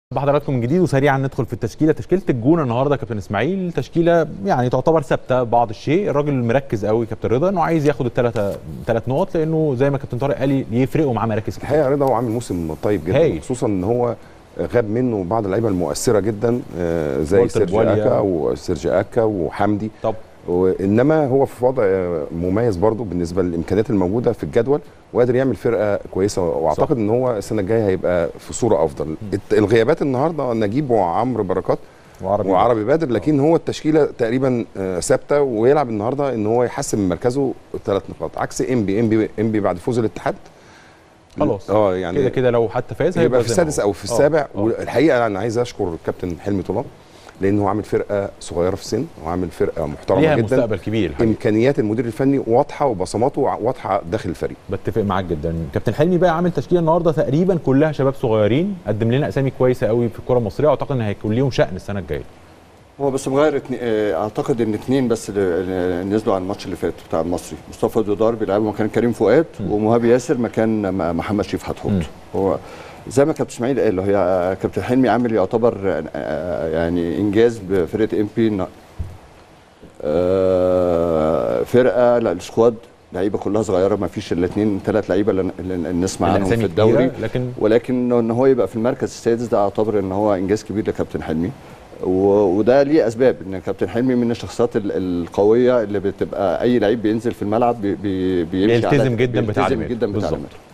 بحضراتكم من جديد وسريعا ندخل في التشكيله تشكيله الجونه النهارده يا كابتن اسماعيل تشكيله يعني تعتبر ثابته بعض الشيء الراجل مركز قوي كابتن رضا انه عايز ياخد الثلاثه ثلاث نقط لانه زي ما كابتن طارق قال يفرقوا معاه مراكز كتير الحقيقه رضا هو عامل موسم طيب جدا هايل. خصوصا ان هو غاب منه بعض اللعيبه المؤثره جدا آه، زي والتر سيرجي بواليا. اكا وسيرجي اكا وحمدي طب وانما هو في وضع آه، مميز برضه بالنسبه للامكانيات الموجوده في الجدول وقادر يعمل فرقه كويسه واعتقد ان هو السنه الجايه هيبقى في صوره افضل الت- الغيابات النهارده نجيب وعمرو بركات وعربي وعربي بدر لكن هو التشكيله تقريبا آه، ثابته ويلعب النهارده ان هو يحسن من مركزه ثلاث نقاط عكس انبي انبي انبي بعد فوز الاتحاد خلاص اه يعني كده كده لو حتى فاز هيبقى في زي ما السادس هو. او في آه، السابع آه. والحقيقه انا عايز اشكر الكابتن حلمي طلاب لانه هو عامل فرقه صغيره في السن وعامل فرقه محترمه ليها جدا مستقبل كبير الحقيقة. امكانيات المدير الفني واضحه وبصماته واضحه داخل الفريق بتفق معاك جدا كابتن حلمي بقى عامل تشكيله النهارده تقريبا كلها شباب صغيرين قدم لنا اسامي كويسه قوي في الكره المصريه واعتقد ان هيكون ليهم شأن السنه الجايه هو بس مغير اتنين آه، اعتقد ان اثنين بس اللي اللي نزلوا على الماتش اللي فات بتاع المصري مصطفى دودار بيلعبوا مكان كريم فؤاد ومهاب ياسر مكان م- محمد شريف حتحط هو زي ما كابتن اسماعيل قال هي آه، كابتن حلمي عامل يعتبر آه، يعني انجاز بفرقه ام بي فرقه لا السكواد لعيبه كلها صغيره ما فيش الا اثنين ثلاث لعيبه اللي اللي نسمع عنهم الأسامي في الدوري كبيرة، لكن ولكن ان هو يبقى في المركز السادس ده اعتبر ان هو انجاز كبير لكابتن حلمي و- وده ليه اسباب ان كابتن حلمي من الشخصيات ال- القويه اللي بتبقى اي لعيب بينزل في الملعب بي بي بيمشي بيلتزم على- جدا بيلتزم بتعليماته. جدا بالظبط. بتعليماته